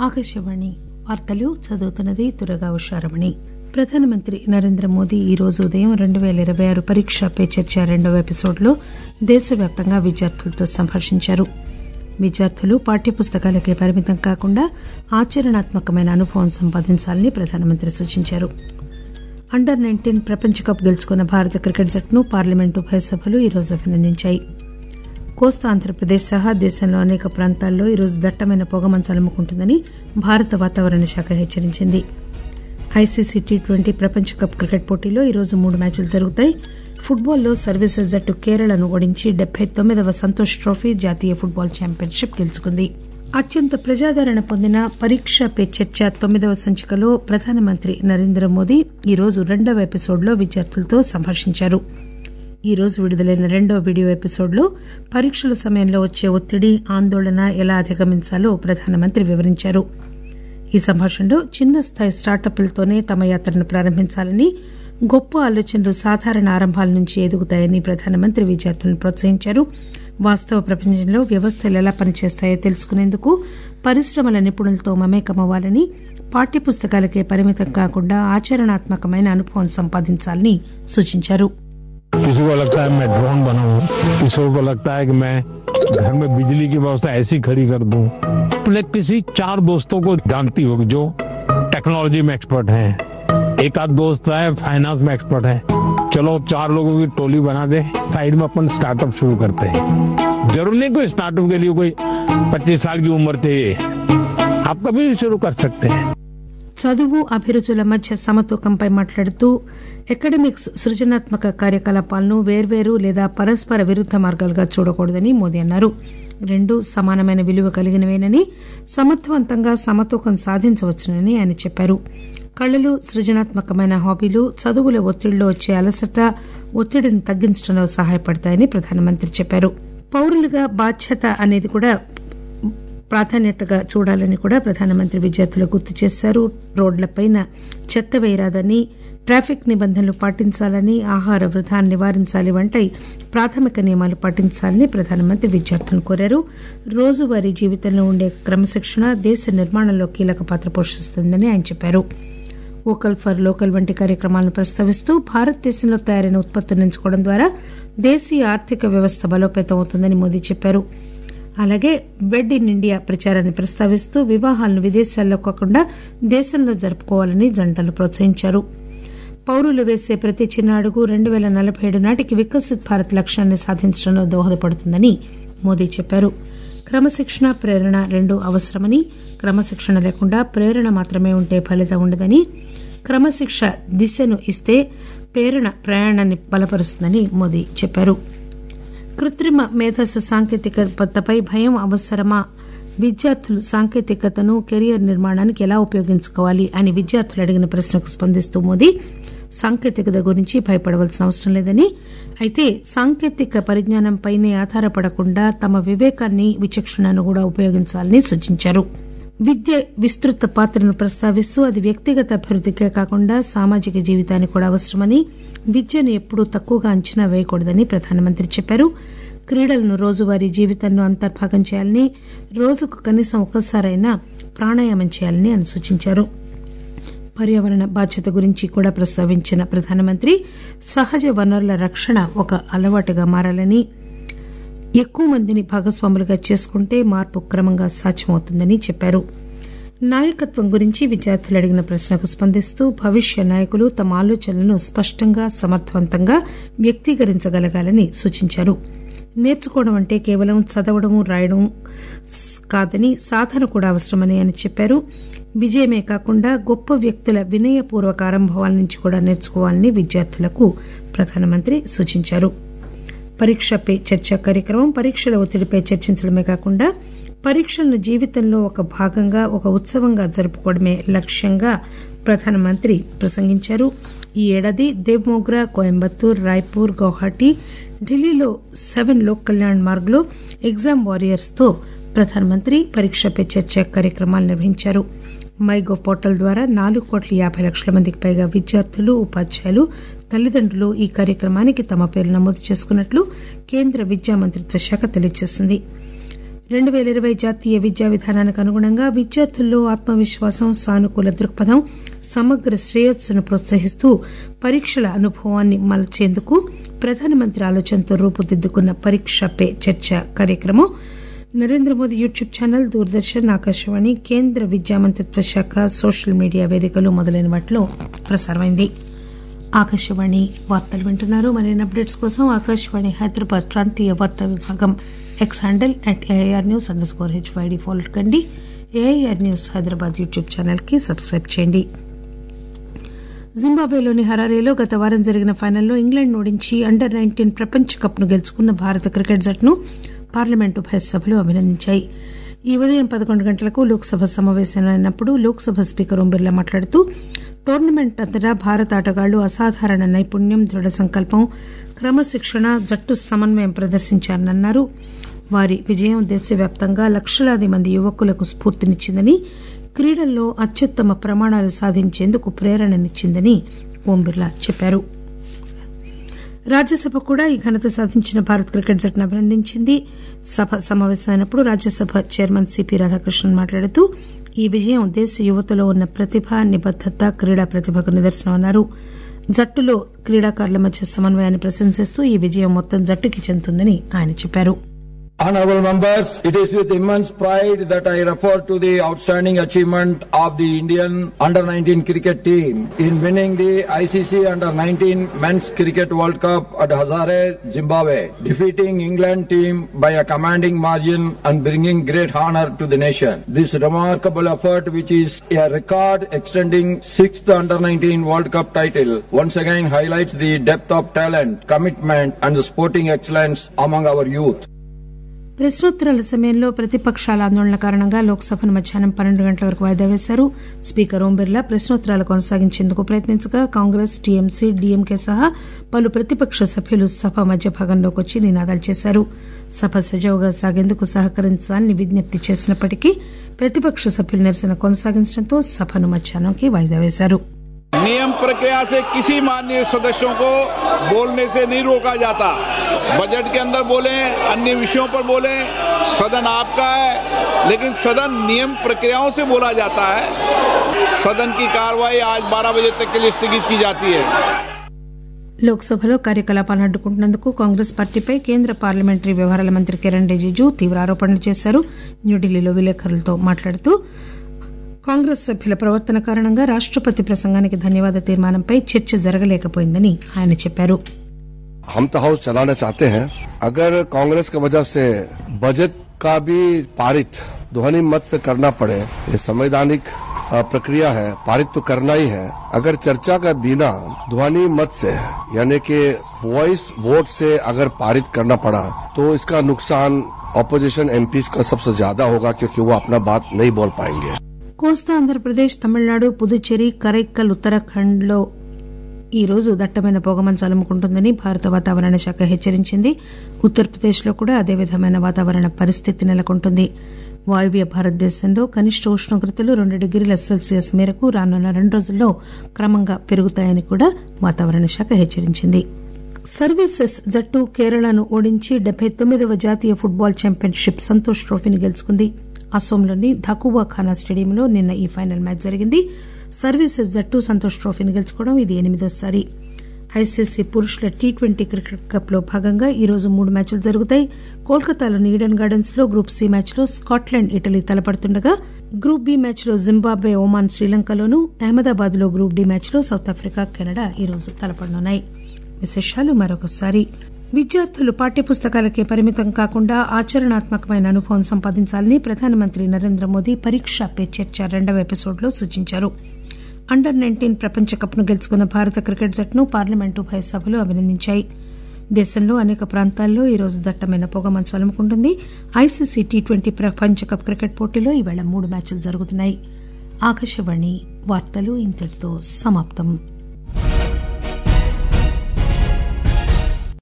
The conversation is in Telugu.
ఆకాశవాణి వార్తలు చదువుతున్నది దురగా ఉషారమణి ప్రధానమంత్రి నరేంద్ర మోదీ ఈ రోజు ఉదయం రెండు పేల ఇరవై ఆరు పరీక్ష పే చర్చ రెండవ ఎపిసోడ్లో దేశవ్యాప్తంగా విద్యార్థులతో సంభాషించారు విద్యార్థులు పాఠ్యపుస్తకాలకే పరిమితం కాకుండా ఆచరణాత్మకమైన అనుభవం సంపాదించాలని ప్రధానమంత్రి సూచించారు అండర్ నైన్టీన్ ప్రపంచ కప్ గెలుచుకున్న భారత క్రికెట్ జట్టును పార్లమెంటు ఉభయ సభలు ఈరోజు అభినందించాయి కోస్తా ఆంధ్రప్రదేశ్ సహా దేశంలో అనేక ప్రాంతాల్లో ఈరోజు దట్టమైన పొగమంచు అలుముకుంటుందని భారత వాతావరణ శాఖ హెచ్చరించింది ఐసీసీ టీ ట్వంటీ ప్రపంచ కప్ క్రికెట్ పోటీలో ఈరోజు మూడు మ్యాచ్లు జరుగుతాయి ఫుట్బాల్లో సర్వీసెస్ జట్టు కేరళను ఓడించి డెబ్బై తొమ్మిదవ సంతోష్ ట్రోఫీ జాతీయ ఫుట్బాల్ ఛాంపియన్షిప్ గెలుచుకుంది అత్యంత ప్రజాదరణ పొందిన పరీక్ష పే చర్చ తొమ్మిదవ సంచికలో ప్రధానమంత్రి నరేంద్ర మోదీ ఈరోజు రెండవ ఎపిసోడ్లో విద్యార్థులతో సంభాషించారు ఈ రోజు విడుదలైన రెండో వీడియో ఎపిసోడ్లో పరీక్షల సమయంలో వచ్చే ఒత్తిడి ఆందోళన ఎలా అధిగమించాలో ప్రధానమంత్రి వివరించారు ఈ సంభాషణలో చిన్న స్థాయి స్టార్టప్లతోనే తమ యాత్రను ప్రారంభించాలని గొప్ప ఆలోచనలు సాధారణ ఆరంభాల నుంచి ఎదుగుతాయని ప్రధానమంత్రి విద్యార్థులను ప్రోత్సహించారు వాస్తవ ప్రపంచంలో వ్యవస్థలు ఎలా పనిచేస్తాయో తెలుసుకునేందుకు పరిశ్రమల నిపుణులతో మమేకమవ్వాలని పాఠ్యపుస్తకాలకే పరిమితం కాకుండా ఆచరణాత్మకమైన అనుభవం సంపాదించాలని సూచించారు किसी को लगता है मैं ड्रोन बनाऊं किसी को लगता है कि मैं घर में बिजली की व्यवस्था ऐसी खड़ी कर दूं अपने किसी चार दोस्तों को जानती होगी जो टेक्नोलॉजी में एक्सपर्ट हैं एक आध दोस्त है फाइनेंस में एक्सपर्ट है चलो चार लोगों की टोली बना दे साइड में अपन स्टार्टअप शुरू करते हैं जरूर नहीं कोई स्टार्टअप के लिए कोई 25 साल की उम्र चाहिए आप कभी भी शुरू कर सकते हैं చదువు అభిరుచుల మధ్య సమతూకంపై మాట్లాడుతూ అకాడమిక్స్ సృజనాత్మక కార్యకలాపాలను వేర్వేరు లేదా పరస్పర విరుద్ద మార్గాలుగా చూడకూడదని మోదీ అన్నారు రెండు సమానమైన విలువ కలిగినవేనని సమర్థవంతంగా సమతూకం సాధించవచ్చునని ఆయన చెప్పారు కళలు సృజనాత్మకమైన హాబీలు చదువుల ఒత్తిడిలో వచ్చే అలసట ఒత్తిడిని తగ్గించడంలో సహాయపడతాయని ప్రధానమంత్రి చెప్పారు పౌరులుగా బాధ్యత అనేది కూడా ప్రాధాన్యతగా చూడాలని కూడా ప్రధానమంత్రి విద్యార్థులకు గుర్తు చేశారు రోడ్లపైన చెత్త వేయరాదని ట్రాఫిక్ నిబంధనలు పాటించాలని ఆహార వృధాన్ని నివారించాలి వంటి ప్రాథమిక నియమాలు పాటించాలని ప్రధానమంత్రి విద్యార్థులను కోరారు రోజువారీ జీవితంలో ఉండే క్రమశిక్షణ దేశ నిర్మాణంలో కీలక పాత్ర పోషిస్తుందని ఆయన చెప్పారు వోకల్ ఫర్ లోకల్ వంటి కార్యక్రమాలను ప్రస్తావిస్తూ భారతదేశంలో తయారైన ఉత్పత్తులను ఎంచుకోవడం ద్వారా దేశీయ ఆర్థిక వ్యవస్థ బలోపేతం అవుతుందని మోదీ చెప్పారు అలాగే వెడ్ ఇన్ ఇండియా ప్రచారాన్ని ప్రస్తావిస్తూ వివాహాలను విదేశాల్లో కాకుండా దేశంలో జరుపుకోవాలని జంటలు ప్రోత్సహించారు పౌరులు వేసే ప్రతి చిన్న అడుగు రెండు పేల నలభై ఏడు నాటికి వికసిత్ భారత్ లక్ష్యాన్ని సాధించడంలో దోహదపడుతుందని మోదీ చెప్పారు క్రమశిక్షణ ప్రేరణ రెండూ అవసరమని క్రమశిక్షణ లేకుండా ప్రేరణ మాత్రమే ఉంటే ఫలితం ఉండదని క్రమశిక్ష దిశను ఇస్తే ప్రేరణ ప్రయాణాన్ని బలపరుస్తుందని మోదీ చెప్పారు కృత్రిమ మేధస్సు సాంకేతికతపై భయం అవసరమా విద్యార్థులు సాంకేతికతను కెరియర్ నిర్మాణానికి ఎలా ఉపయోగించుకోవాలి అని విద్యార్థులు అడిగిన ప్రశ్నకు స్పందిస్తూ మోదీ సాంకేతికత గురించి భయపడవలసిన అవసరం లేదని అయితే సాంకేతిక పరిజ్ఞానంపైనే ఆధారపడకుండా తమ వివేకాన్ని విచక్షణను కూడా ఉపయోగించాలని సూచించారు విద్య విస్తృత పాత్రను ప్రస్తావిస్తూ అది వ్యక్తిగత అభివృద్దికే కాకుండా సామాజిక జీవితానికి కూడా అవసరమని విద్యను ఎప్పుడూ తక్కువగా అంచనా వేయకూడదని ప్రధానమంత్రి చెప్పారు క్రీడలను రోజువారీ జీవితంలో అంతర్భాగం చేయాలని రోజుకు కనీసం ఒక్కసారైనా ప్రాణాయామం చేయాలని ఆయన సూచించారు పర్యావరణ బాధ్యత గురించి కూడా ప్రస్తావించిన ప్రధానమంత్రి సహజ వనరుల రక్షణ ఒక అలవాటుగా మారాలని ఎక్కువ మందిని భాగస్వాములుగా చేసుకుంటే మార్పు క్రమంగా సాధ్యమవుతుందని చెప్పారు నాయకత్వం గురించి విద్యార్థులు అడిగిన ప్రశ్నకు స్పందిస్తూ భవిష్య నాయకులు తమ ఆలోచనలను స్పష్టంగా సమర్థవంతంగా వ్యక్తీకరించగలగాలని సూచించారు నేర్చుకోవడం అంటే కేవలం చదవడం రాయడం కాదని సాధన కూడా అవసరమని ఆయన చెప్పారు విజయమే కాకుండా గొప్ప వ్యక్తుల వినయపూర్వక ఆరంభాల నుంచి కూడా నేర్చుకోవాలని విద్యార్థులకు ప్రధానమంత్రి సూచించారు పరీక్ష పే చర్చ కార్యక్రమం పరీక్షల ఒత్తిడిపై చర్చించడమే కాకుండా పరీక్షలను జీవితంలో ఒక భాగంగా ఒక ఉత్సవంగా జరుపుకోవడమే లక్ష్యంగా ప్రధానమంత్రి ప్రసంగించారు ఈ ఏడాది దేవ్మోగ్రా కోయంబత్తూర్ రాయ్పూర్ గౌహాటి ఢిల్లీలో సెవెన్ లోక్ కళ్యాణ్ మార్గ్లో ఎగ్జామ్ వారియర్స్ తో ప్రధానమంత్రి పరీక్ష పే చర్చ కార్యక్రమాలు నిర్వహించారు మైగోవ్ పోర్టల్ ద్వారా నాలుగు కోట్ల యాభై లక్షల మందికి పైగా విద్యార్థులు ఉపాధ్యాయులు తల్లిదండ్రులు ఈ కార్యక్రమానికి తమ పేర్లు నమోదు చేసుకున్నట్లు కేంద్ర విద్యా మంత్రిత్వ శాఖ తెలియజేసింది రెండు పేల ఇరవై జాతీయ విద్యా విధానానికి అనుగుణంగా విద్యార్థుల్లో ఆత్మవిశ్వాసం సానుకూల దృక్పథం సమగ్ర శ్రేయస్సును ప్రోత్సహిస్తూ పరీక్షల అనుభవాన్ని మలచేందుకు ప్రధానమంత్రి ఆలోచనతో రూపుదిద్దుకున్న పరీక్ష పే చర్చ కార్యక్రమం నరేంద్ర మోదీ యూట్యూబ్ ఛానల్ దూరదర్శన్ ఆకాశవాణి కేంద్ర విద్యా మంత్రిత్వ శాఖ సోషల్ మీడియా వేదికలు మొదలైన వాటిలో ప్రసారమైంది ఆకాశవాణి వార్తలు వింటున్నారు మరిన్ని అప్డేట్స్ కోసం ఆకాశవాణి హైదరాబాద్ ప్రాంతీయ వార్తా విభాగం X handle at AIR news underscore HYD follow కండి AIR news Hyderabad YouTube channel కి సబ్స్క్రైబ్ చేయండి జింబాబ్వేలోని హరారేలో గత వారం జరిగిన ఫైనల్లో ఇంగ్లాండ్ ఓడించి అండర్ నైన్టీన్ ప్రపంచ కప్ ను గెలుచుకున్న భారత క్రికెట్ జట్టును పార్లమెంటు ఉభయ సభలు అభినందించాయి ఈ ఉదయం పదకొండు గంటలకు లోక్సభ సమావేశం అయినప్పుడు లోక్సభ స్పీకర్ ఓం బిర్లా మాట్లాడుతూ టోర్నమెంట్ అంతటా భారత ఆటగాళ్లు అసాధారణ నైపుణ్యం దృఢ సంకల్పం క్రమశిక్షణ జట్టు సమన్వయం ప్రదర్శించారన్నారు వారి విజయం దేశవ్యాప్తంగా లక్షలాది మంది యువకులకు స్ఫూర్తినిచ్చిందని క్రీడల్లో అత్యుత్తమ ప్రమాణాలు సాధించేందుకు ప్రేరణనిచ్చిందని ఓం బిర్లా చెప్పారు రాజ్యసభ కూడా ఈ ఘనత సాధించిన భారత్ క్రికెట్ జట్టును అభినందించింది సభ సమావేశమైనప్పుడు రాజ్యసభ చైర్మన్ సిపి రాధాకృష్ణన్ మాట్లాడుతూ ఈ విజయం దేశ యువతలో ఉన్న ప్రతిభ నిబద్దత క్రీడా ప్రతిభకు నిదర్శనమన్నారు జట్టులో క్రీడాకారుల మధ్య సమన్వయాన్ని ప్రశంసిస్తూ ఈ విజయం మొత్తం జట్టుకి చెందుతుందని ఆయన చెప్పారు Honorable members, it is with immense pride that I refer to the outstanding achievement of the Indian under-19 cricket team in winning the ICC under-19 Men's Cricket World Cup at Hazare, Zimbabwe, defeating England team by a commanding margin and bringing great honor to the nation. This remarkable effort, which is a record extending sixth under-19 World Cup title, once again highlights the depth of talent, commitment and the sporting excellence among our youth. ప్రశ్నోత్తరాల సమయంలో ప్రతిపక్షాల ఆందోళన కారణంగా లోక్సభను మధ్యాహ్నం పన్నెండు గంటల వరకు వాయిదా వేశారు స్పీకర్ ఓం బిర్లా ప్రశ్నోత్తరాలు కొనసాగించేందుకు ప్రయత్నించగా కాంగ్రెస్ టీఎంసీ డీఎంకే సహా పలు ప్రతిపక్ష సభ్యులు సభ మధ్య భాగంలోకి వచ్చి నినాదాలు చేశారు సభ సజావుగా సాగేందుకు సహకరించాలని విజ్ఞప్తి చేసినప్పటికీ ప్రతిపక్ష సభ్యులు నిరసన కొనసాగించడంతో సభను మధ్యాహ్నంకి వాయిదా వేశారు नियम प्रक्रिया से किसी माननीय सदस्यों को बोलने से नहीं रोका जाता बजट के अंदर बोले अन्य विषयों पर बोले सदन आपका है लेकिन सदन नियम प्रक्रियाओं से बोला जाता है सदन की कार्रवाई आज 12 बजे तक के लिए स्थगित की जाती है లోక్సభలో కార్యకలాపాలను అడ్డుకుంటున్నందుకు కాంగ్రెస్ పార్టీపై కేంద్ర పార్లమెంటరీ వ్యవహారాల మంత్రి కిరణ్ రిజిజు తీవ్ర ఆరోపణలు చేశారు న్యూఢిల్లీలో విలేకరులతో మాట్లాడుతూ కాంగ్రెస్ సభ్యుల ప్రవర్తన కారణంగా రాష్టపతి ప్రసంగానికి ధన్యవాద తీర్మానంపై చర్చ జరగలేకపోయిందని ఆయన చెప్పారు हम तो हाउस चलाना चाहते हैं अगर कांग्रेस की वजह से बजट का भी पारित ध्वनि मत से करना पड़े ये संवैधानिक अ, प्रक्रिया है पारित तो करना ही है अगर चर्चा का बिना ध्वनि मत से यानी कि वॉइस वोट से अगर पारित करना पड़ा तो इसका नुकसान ऑपोजिशन एमपीज का सबसे ज्यादा होगा क्योंकि वो अपना बात नहीं बोल पाएंगे కోస్తా ఆంధ్రప్రదేశ్ తమిళనాడు పుదుచ్చేరి కరైక్కల్ ఉత్తరాఖండ్ లో ఈ రోజు దట్టమైన పొగమంచు అలుముకుంటుందని భారత వాతావరణ శాఖ హెచ్చరించింది ఉత్తరప్రదేశ్ లో కూడా అదే విధమైన వాతావరణ పరిస్థితి నెలకొంటుంది వాయువ్య భారతదేశంలో కనిష్ట ఉష్ణోగ్రతలు రెండు డిగ్రీల సెల్సియస్ మేరకు రానున్న రెండు రోజుల్లో క్రమంగా పెరుగుతాయని కూడా వాతావరణ శాఖ హెచ్చరించింది సర్వీసెస్ జట్టు కేరళను ఓడించి డెబ్బై తొమ్మిదవ జాతీయ ఫుట్బాల్ ఛాంపియన్షిప్ సంతోష్ ట్రోఫీని గెలుచుకుంది అస్సోంలోని ధకువా ఖానా స్టేడియంలో నిన్న ఈ ఫైనల్ మ్యాచ్ జరిగింది సర్వీసెస్ జట్టు సంతోష్ ట్రోఫీని గెలుచుకోవడం ఇది ఎనిమిదోసారి ఐసీసీ పురుషుల టీ ట్వంటీ క్రికెట్ కప్ లో భాగంగా ఈ రోజు మూడు మ్యాచ్లు జరుగుతాయి కోల్కతాలోని ఈడెన్ గార్డెన్స్ లో గ్రూప్ సి మ్యాచ్ లో స్కాట్లాండ్ ఇటలీ తలపడుతుండగా గ్రూప్ బి మ్యాచ్ లో జింబాబ్వే ఒమాన్ శ్రీలంకలోను అహ్మదాబాద్ లో గ్రూప్ డి మ్యాచ్ లో సౌత్ ఆఫ్రికా కెనడా ఈ రోజు తలపడనున్నాయి విశేషాలు మరొకసారి విద్యార్థులు పాఠ్యపుస్తకాలకే పరిమితం కాకుండా ఆచరణాత్మకమైన అనుభవం సంపాదించాలని ప్రధానమంత్రి నరేంద్ర మోదీ పరీక్ష పే చర్చ రెండవ ఎపిసోడ్లో సూచించారు అండర్ నైన్టీన్ ప్రపంచ కప్ను గెలుచుకున్న భారత క్రికెట్ జట్టును పార్లమెంటు ఉభయ సభలు అభినందించాయి దేశంలో అనేక ప్రాంతాల్లో ఈ రోజు దట్టమైన పొగమంచు అలుముకుంటుంది ఐసీసీ టీ ట్వంటీ ప్రపంచ కప్ క్రికెట్ పోటీలో ఈవేళ మూడు మ్యాచ్లు జరుగుతున్నాయి ఆకాశవాణి వార్తలు ఇంతటితో సమాప్తం